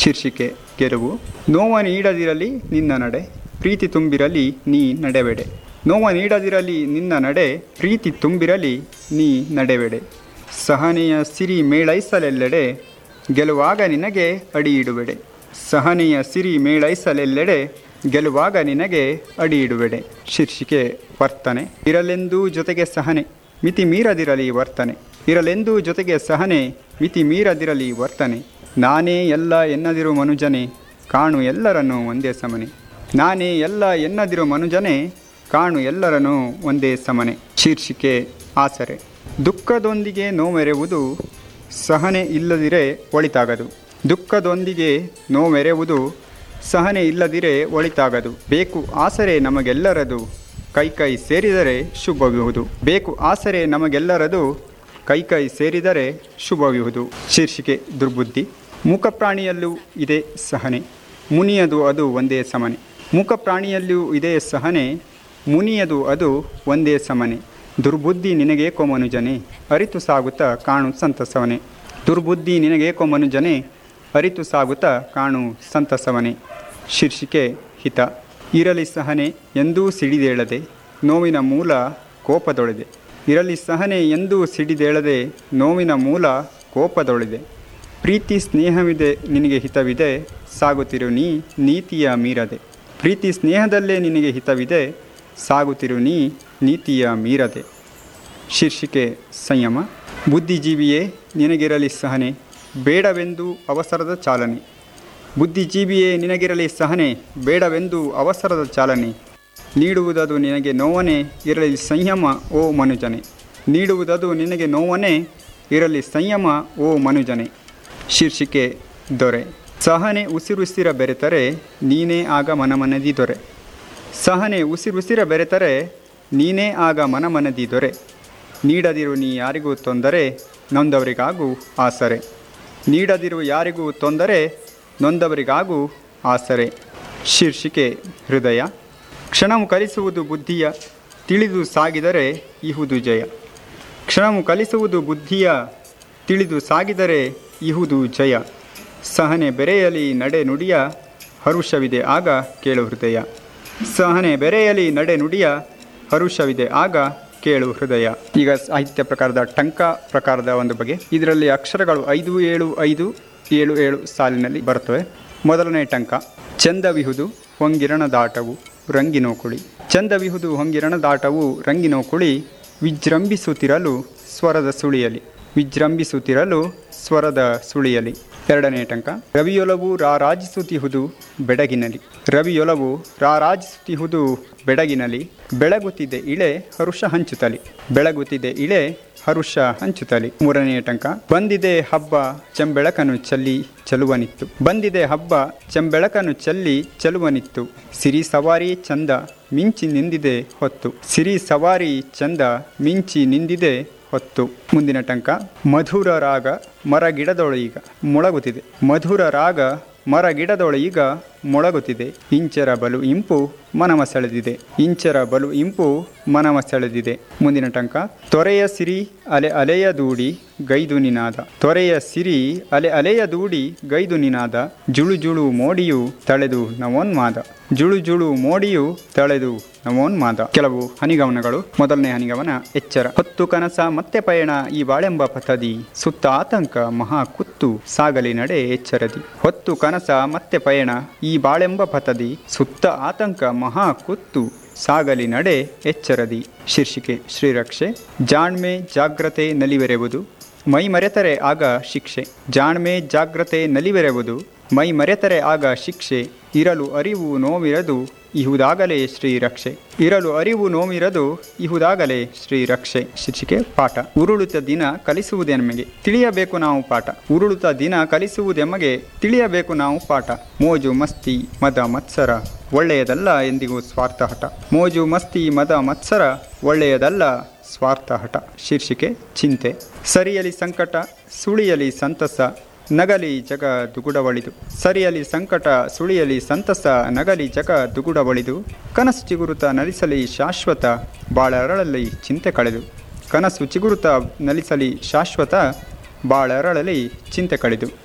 ಶೀರ್ಷಿಕೆ ಗೆಲುವು ನೋವ ನೀಡದಿರಲಿ ನಿನ್ನ ನಡೆ ಪ್ರೀತಿ ತುಂಬಿರಲಿ ನೀ ನಡೆವೆಡೆ ನೋವ ನೀಡದಿರಲಿ ನಿನ್ನ ನಡೆ ಪ್ರೀತಿ ತುಂಬಿರಲಿ ನೀ ನಡೆವೆಡೆ ಸಹನೆಯ ಸಿರಿ ಮೇಳೈಸಲೆಲ್ಲೆಡೆ ಗೆಲುವಾಗ ನಿನಗೆ ಅಡಿ ಇಡುವೆಡೆ ಸಹನೆಯ ಸಿರಿ ಮೇಳೈಸಲೆಲ್ಲೆಡೆ ಗೆಲುವಾಗ ನಿನಗೆ ಅಡಿ ಇಡುವೆಡೆ ಶೀರ್ಷಿಕೆ ವರ್ತನೆ ಇರಲೆಂದೂ ಜೊತೆಗೆ ಸಹನೆ ಮಿತಿ ಮೀರದಿರಲಿ ವರ್ತನೆ ಇರಲೆಂದೂ ಜೊತೆಗೆ ಸಹನೆ ಮಿತಿ ಮೀರದಿರಲಿ ವರ್ತನೆ ನಾನೇ ಎಲ್ಲ ಎನ್ನದಿರು ಮನುಜನೆ ಕಾಣು ಎಲ್ಲರನ್ನೂ ಒಂದೇ ಸಮನೆ ನಾನೇ ಎಲ್ಲ ಎನ್ನದಿರು ಮನುಜನೆ ಕಾಣು ಎಲ್ಲರನ್ನೂ ಒಂದೇ ಸಮನೆ ಶೀರ್ಷಿಕೆ ಆಸರೆ ದುಃಖದೊಂದಿಗೆ ನೋವೆರೆವುದು ಸಹನೆ ಇಲ್ಲದಿರೆ ಒಳಿತಾಗದು ದುಃಖದೊಂದಿಗೆ ನೋವೆರೆವುದು ಸಹನೆ ಇಲ್ಲದಿರೆ ಒಳಿತಾಗದು ಬೇಕು ಆಸರೆ ನಮಗೆಲ್ಲರದು ಕೈ ಕೈ ಸೇರಿದರೆ ಶುಭವಿಹುದು ಬೇಕು ಆಸರೆ ನಮಗೆಲ್ಲರದು ಕೈ ಕೈ ಸೇರಿದರೆ ಶುಭವಿಹುದು ಶೀರ್ಷಿಕೆ ದುರ್ಬುದ್ಧಿ ಮೂಕ ಪ್ರಾಣಿಯಲ್ಲೂ ಇದೆ ಸಹನೆ ಮುನಿಯದು ಅದು ಒಂದೇ ಸಮನೆ ಮೂಕ ಪ್ರಾಣಿಯಲ್ಲೂ ಇದೆ ಸಹನೆ ಮುನಿಯದು ಅದು ಒಂದೇ ಸಮನೆ ದುರ್ಬುದ್ಧಿ ನಿನಗೇಕೋ ಮನುಜನೆ ಅರಿತು ಸಾಗುತ್ತಾ ಕಾಣು ಸಂತಸವನೆ ದುರ್ಬುದ್ಧಿ ನಿನಗೇಕೋ ಮನುಜನೆ ಅರಿತು ಸಾಗುತ್ತಾ ಕಾಣು ಸಂತಸವನೆ ಶೀರ್ಷಿಕೆ ಹಿತ ಇರಲಿ ಸಹನೆ ಎಂದೂ ಸಿಡಿದೇಳದೆ ನೋವಿನ ಮೂಲ ಕೋಪದೊಳೆದೆ ಇರಲಿ ಸಹನೆ ಎಂದೂ ಸಿಡಿದೇಳದೆ ನೋವಿನ ಮೂಲ ಕೋಪದೊಳೆದೆ ಪ್ರೀತಿ ಸ್ನೇಹವಿದೆ ನಿನಗೆ ಹಿತವಿದೆ ಸಾಗುತ್ತಿರು ನೀ ನೀತಿಯ ಮೀರದೆ ಪ್ರೀತಿ ಸ್ನೇಹದಲ್ಲೇ ನಿನಗೆ ಹಿತವಿದೆ ಸಾಗುತ್ತಿರು ನೀ ನೀತಿಯ ಮೀರದೆ ಶೀರ್ಷಿಕೆ ಸಂಯಮ ಬುದ್ಧಿಜೀವಿಯೇ ನಿನಗಿರಲಿ ಸಹನೆ ಬೇಡವೆಂದು ಅವಸರದ ಚಾಲನೆ ಬುದ್ಧಿಜೀವಿಯೇ ನಿನಗಿರಲಿ ಸಹನೆ ಬೇಡವೆಂದು ಅವಸರದ ಚಾಲನೆ ನೀಡುವುದದು ನಿನಗೆ ನೋವನೇ ಇರಲಿ ಸಂಯಮ ಓ ಮನುಜನೆ ನೀಡುವುದದು ನಿನಗೆ ನೋವನೇ ಇರಲಿ ಸಂಯಮ ಓ ಮನುಜನೆ ಶೀರ್ಷಿಕೆ ದೊರೆ ಸಹನೆ ಉಸಿರುಸಿರ ಬೆರೆತರೆ ನೀನೇ ಆಗ ಮನಮನದಿ ದೊರೆ ಸಹನೆ ಉಸಿರುಸಿರ ಬೆರೆತರೆ ನೀನೇ ಆಗ ಮನಮನದಿ ದೊರೆ ನೀಡದಿರು ನೀ ಯಾರಿಗೂ ತೊಂದರೆ ನೊಂದವರಿಗಾಗೂ ಆಸರೆ ನೀಡದಿರು ಯಾರಿಗೂ ತೊಂದರೆ ನೊಂದವರಿಗಾಗೂ ಆಸರೆ ಶೀರ್ಷಿಕೆ ಹೃದಯ ಕ್ಷಣವು ಕಲಿಸುವುದು ಬುದ್ಧಿಯ ತಿಳಿದು ಸಾಗಿದರೆ ಇಹುದು ಜಯ ಕ್ಷಣವು ಕಲಿಸುವುದು ಬುದ್ಧಿಯ ತಿಳಿದು ಸಾಗಿದರೆ ಇಹುದು ಜಯ ಸಹನೆ ಬೆರೆಯಲಿ ನಡೆ ನುಡಿಯ ಹರುಷವಿದೆ ಆಗ ಕೇಳು ಹೃದಯ ಸಹನೆ ಬೆರೆಯಲಿ ನಡೆ ನುಡಿಯ ಹರುಷವಿದೆ ಆಗ ಕೇಳು ಹೃದಯ ಈಗ ಸಾಹಿತ್ಯ ಪ್ರಕಾರದ ಟಂಕ ಪ್ರಕಾರದ ಒಂದು ಬಗೆ ಇದರಲ್ಲಿ ಅಕ್ಷರಗಳು ಐದು ಏಳು ಐದು ಏಳು ಏಳು ಸಾಲಿನಲ್ಲಿ ಬರುತ್ತವೆ ಮೊದಲನೇ ಟಂಕ ಚಂದವಿಹುದು ಹೊಂಗಿರಣದಾಟವು ರಂಗಿನೋಕುಳಿ ಚಂದವಿಹುದು ಹೊಂಗಿರಣದಾಟವು ರಂಗಿನೋಕುಳಿ ವಿಜೃಂಭಿಸುತ್ತಿರಲು ಸ್ವರದ ಸುಳಿಯಲಿ ವಿಜೃಂಭಿಸುತ್ತಿರಲು ಸ್ವರದ ಸುಳಿಯಲಿ ಎರಡನೇ ಟಂಕ ರವಿಯೊಲವು ರಾರಾಜಿಸುತ್ತಿಹುದು ಬೆಡಗಿನಲಿ ರವಿಯೊಲವು ರಾರಾಜಿಸುತ್ತಿಹುದು ಬೆಡಗಿನಲಿ ಬೆಳಗುತ್ತಿದೆ ಇಳೆ ಹರುಷ ಹಂಚುತ್ತಲಿ ಬೆಳಗುತ್ತಿದೆ ಇಳೆ ಹರುಷ ಹಂಚುತ್ತಲಿ ಮೂರನೇ ಟಂಕ ಬಂದಿದೆ ಹಬ್ಬ ಚೆಂಬೆಳಕನು ಚಲ್ಲಿ ಚಲುವನಿತ್ತು ಬಂದಿದೆ ಹಬ್ಬ ಚೆಂಬೆಳಕನು ಚಲ್ಲಿ ಚಲುವನಿತ್ತು ಸಿರಿ ಸವಾರಿ ಚಂದ ಮಿಂಚಿ ನಿಂದಿದೆ ಹೊತ್ತು ಸಿರಿ ಸವಾರಿ ಚಂದ ಮಿಂಚಿ ನಿಂದಿದೆ ಹೊತ್ತು ಮುಂದಿನ ಟಂಕ ಮಧುರ ರಾಗ ಮರಗಿಡದೊಳೀಗ ಮೊಳಗುತ್ತಿದೆ ಮಧುರ ರಾಗ ಮರಗಿಡದೊಳೀಗ ಮೊಳಗುತ್ತಿದೆ ಇಂಚರ ಬಲು ಇಂಪು ಮನವ ಸೆಳೆದಿದೆ ಇಂಚರ ಬಲು ಇಂಪು ಮನವ ಸೆಳೆದಿದೆ ಮುಂದಿನ ಟಂಕ ತೊರೆಯ ಸಿರಿ ಅಲೆ ಅಲೆಯ ದೂಡಿ ಗೈದು ನಿನಾದ ತೊರೆಯ ಸಿರಿ ಅಲೆ ಅಲೆಯ ದೂಡಿ ಗೈದು ನಿನಾದ ಜುಳು ಜುಳು ಮೋಡಿಯು ತಳೆದು ನವೋನ್ಮಾದ ಜುಳು ಜುಳು ಮೋಡಿಯು ತಳೆದು ನವೋನ್ಮಾದ ಕೆಲವು ಹನಿಗಮನಗಳು ಮೊದಲನೇ ಹನಿಗಮನ ಎಚ್ಚರ ಹೊತ್ತು ಕನಸ ಮತ್ತೆ ಪಯಣ ಈ ಬಾಳೆಂಬ ಪಥದಿ ಸುತ್ತ ಆತಂಕ ಮಹಾ ಕುತ್ತು ಸಾಗಲಿ ನಡೆ ಎಚ್ಚರದಿ ಹೊತ್ತು ಕನಸ ಮತ್ತೆ ಪಯಣ ಈ ಬಾಳೆಂಬ ಪಥದಿ ಸುತ್ತ ಆತಂಕ ಮಹಾ ಕುತ್ತು ಸಾಗಲಿ ನಡೆ ಎಚ್ಚರದಿ ಶೀರ್ಷಿಕೆ ಶ್ರೀರಕ್ಷೆ ಜಾಣ್ಮೆ ಜಾಗ್ರತೆ ನಲಿವೆರೆವುದು ಮೈ ಮರೆತರೆ ಆಗ ಶಿಕ್ಷೆ ಜಾಣ್ಮೆ ಜಾಗ್ರತೆ ನಲಿವೆರೆವುದು ಮೈ ಮರೆತರೆ ಆಗ ಶಿಕ್ಷೆ ಇರಲು ಅರಿವು ನೋವಿರದು ಇಹುದಾಗಲೇ ಶ್ರೀರಕ್ಷೆ ಇರಲು ಅರಿವು ನೋವಿರದು ಇಹುದಾಗಲೇ ಶ್ರೀರಕ್ಷೆ ಶೀರ್ಷಿಕೆ ಪಾಠ ಉರುಳುತ್ತ ದಿನ ಕಲಿಸುವುದೇ ನಮಗೆ ತಿಳಿಯಬೇಕು ನಾವು ಪಾಠ ಉರುಳುತ್ತ ದಿನ ಕಲಿಸುವುದೆಮಗೆ ತಿಳಿಯಬೇಕು ನಾವು ಪಾಠ ಮೋಜು ಮಸ್ತಿ ಮದ ಮತ್ಸರ ಒಳ್ಳೆಯದಲ್ಲ ಎಂದಿಗೂ ಸ್ವಾರ್ಥ ಹಠ ಮೋಜು ಮಸ್ತಿ ಮದ ಮತ್ಸರ ಒಳ್ಳೆಯದಲ್ಲ ಸ್ವಾರ್ಥ ಹಠ ಶೀರ್ಷಿಕೆ ಚಿಂತೆ ಸರಿಯಲಿ ಸಂಕಟ ಸುಳಿಯಲಿ ಸಂತಸ ನಗಲಿ ಜಗ ದುಗುಡವಳಿದು ಸರಿಯಲಿ ಸಂಕಟ ಸುಳಿಯಲಿ ಸಂತಸ ನಗಲಿ ಜಗ ದುಗುಡವಳಿದು ಕನಸು ಚಿಗುರುತ ನಲಿಸಲಿ ಶಾಶ್ವತ ಬಾಳರಳಲಿ ಚಿಂತೆ ಕಳೆದು ಕನಸು ಚಿಗುರುತ ನಲಿಸಲಿ ಶಾಶ್ವತ ಬಾಳರಳಲಿ ಚಿಂತೆ ಕಳೆದು